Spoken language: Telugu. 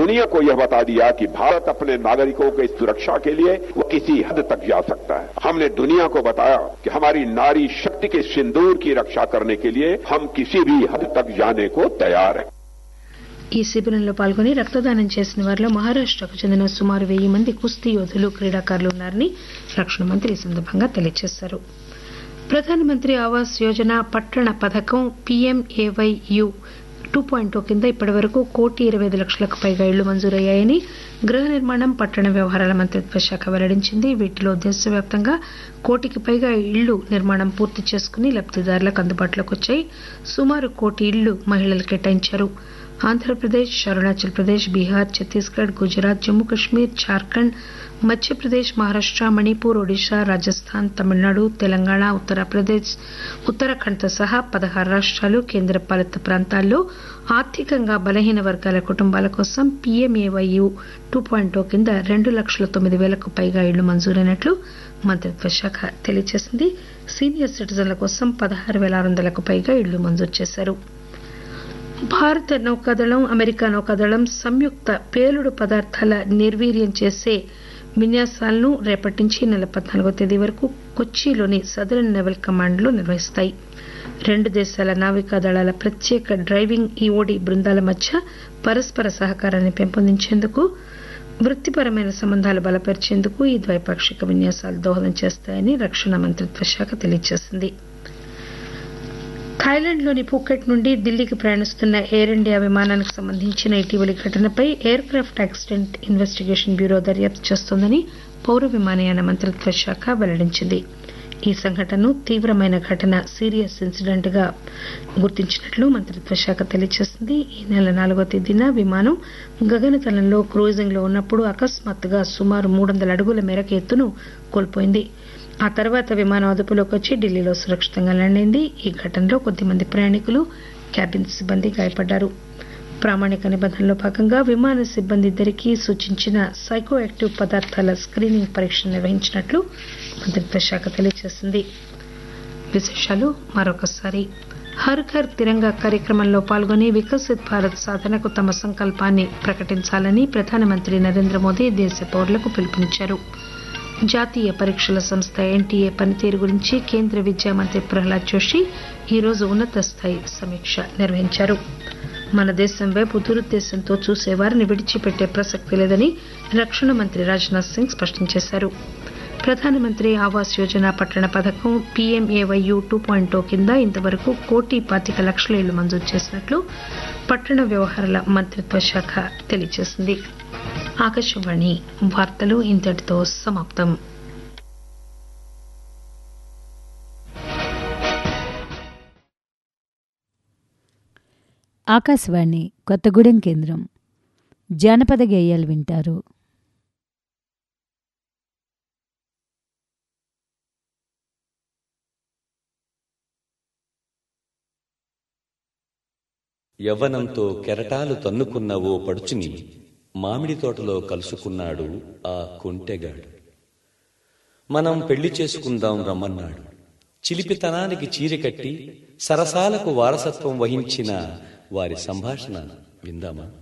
दुनिया को यह बता दिया कि भारत अपने नागरिकों की सुरक्षा के लिए वो किसी हद तक जा सकता है हमने दुनिया को बताया कि हमारी नारी शक्ति के सिंदूर की रक्षा करने के लिए हम किसी भी हद तक जाने को तैयार हैं ఈ శిబిరంలో పాల్గొని రక్తదానం చేసిన వారిలో మహారాష్టకు చెందిన సుమారు వెయ్యి మంది కుస్తీ యోధులు క్రీడాకారులు ఉన్నారని రక్షణ మంత్రి ఈ సందర్భంగా తెలియజేశారు ప్రధానమంత్రి ఆవాస్ యోజన పట్టణ పథకం పీఎంఏవైయు టూ పాయింట్ కింద ఇప్పటి వరకు కోటి ఇరవై ఐదు లక్షలకు పైగా ఇళ్లు మంజూరయ్యాయని గృహ నిర్మాణం పట్టణ వ్యవహారాల మంత్రిత్వ శాఖ వెల్లడించింది వీటిలో దేశవ్యాప్తంగా కోటికి పైగా ఇళ్లు నిర్మాణం పూర్తి చేసుకుని లబ్దిదారులకు అందుబాటులోకి వచ్చాయి సుమారు కోటి ఇళ్లు మహిళలు కేటాయించారు ఆంధ్రప్రదేశ్ అరుణాచల్ ప్రదేశ్ బీహార్ ఛత్తీస్గఢ్ గుజరాత్ జమ్మూ కశ్మీర్ జార్ఖండ్ మధ్యప్రదేశ్ మహారాష్ట మణిపూర్ ఒడిశా రాజస్థాన్ తమిళనాడు తెలంగాణ ఉత్తరప్రదేశ్ ఉత్తరాఖండ్తో సహా పదహారు రాష్టాలు కేంద్రపాలిత ప్రాంతాల్లో ఆర్థికంగా బలహీన వర్గాల కుటుంబాల కోసం పీఎంఏవైయు టూ పాయింట్ కింద రెండు లక్షల తొమ్మిది వేలకు పైగా ఇళ్లు మంజూరైనట్లు మంత్రిత్వ శాఖ తెలియజేసింది సీనియర్ సిటిజన్ల కోసం పదహారు వేల ఆరు వందలకు పైగా ఇళ్లు మంజూరు చేశారు భారత నౌకాదళం అమెరికా నౌకాదళం సంయుక్త పేలుడు పదార్థాల నిర్వీర్యం చేసే విన్యాసాలను రేపటి నుంచి నెల పద్నాలుగో తేదీ వరకు కొచ్చిలోని సదరన్ నెవల్ కమాండ్లో నిర్వహిస్తాయి రెండు దేశాల నావికా దళాల ప్రత్యేక డ్రైవింగ్ ఈఓడి బృందాల మధ్య పరస్పర సహకారాన్ని పెంపొందించేందుకు వృత్తిపరమైన సంబంధాలు బలపరిచేందుకు ఈ ద్వైపాక్షిక విన్యాసాలు దోహదం చేస్తాయని రక్షణ మంత్రిత్వ శాఖ తెలియజేసింది థాయిలాండ్లోని పూకెట్ నుండి ఢిల్లీకి ప్రయాణిస్తున్న ఎయిర్ ఇండియా విమానానికి సంబంధించిన ఇటీవలి ఘటనపై aircraft accident investigation bureau దర్యాప్తు చేస్తోందని పౌర విమానయాన మంత్రిత్వ శాఖ వెల్లడించింది ఈ సంఘటనను తీవ్రమైన ఘటన సీరియస్ ఇన్సిడెంట్ గా గుర్తించినట్లు మంత్రిత్వ శాఖ తెలియజేసింది ఈ నెల నాలుగో తేదీన విమానం గగనతలంలో క్రూజింగ్ లో ఉన్నప్పుడు అకస్మాత్తుగా సుమారు మూడు వందల అడుగుల మేరకు ఎత్తును కోల్పోయింది ఆ తర్వాత విమానం అదుపులోకి వచ్చి ఢిల్లీలో సురక్షితంగా ల్యాండ్ అయింది ఈ ఘటనలో కొద్దిమంది ప్రయాణికులు క్యాబిన్ సిబ్బంది గాయపడ్డారు ప్రామాణిక నిబంధనలో భాగంగా విమాన సిబ్బంది ఇద్దరికీ సూచించిన సైకో యాక్టివ్ పదార్థాల స్క్రీనింగ్ పరీక్ష నిర్వహించినట్లు మంత్రిత్వ శాఖ తెలియజేసింది విశేషాలు మరొకసారి హర్ ఘర్ తిరంగా కార్యక్రమంలో పాల్గొని వికసిత్ భారత్ సాధనకు తమ సంకల్పాన్ని ప్రకటించాలని ప్రధానమంత్రి నరేంద్ర మోదీ దేశ పౌరులకు పిలుపునిచ్చారు జాతీయ పరీక్షల సంస్థ ఎన్టీఏ పనితీరు గురించి కేంద్ర విద్యా మంత్రి ప్రహ్లాద్ జోషి ఈరోజు ఉన్నత స్థాయి సమీక్ష నిర్వహించారు మన దేశం వైపు దురుద్దేశంతో చూసేవారిని విడిచిపెట్టే ప్రసక్తి లేదని రక్షణ మంత్రి రాజ్నాథ్ సింగ్ స్పష్టం చేశారు ప్రధానమంత్రి ఆవాస్ యోజన పట్టణ పథకం పీఎంఏవైయు టూ పాయింట్ కింద ఇంతవరకు కోటి పాతిక లక్షల ఇళ్లు మంజూరు చేసినట్లు పట్టణ వ్యవహారాల మంత్రిత్వ శాఖ తెలియజేసింది ఆకాశవాణి వార్తలు ఇంతటితో సమాప్తం ఆకాశవాణి కొత్తగూడెం కేంద్రం జానపద గేయాలు వింటారు యవ్వనంతో కెరటాలు తన్నుకున్న ఓ పడుచుని మామిడి తోటలో కలుసుకున్నాడు ఆ కొంటెగాడు మనం పెళ్లి చేసుకుందాం రమ్మన్నాడు చిలిపితనానికి చీర కట్టి సరసాలకు వారసత్వం వహించిన వారి సంభాషణ విందామా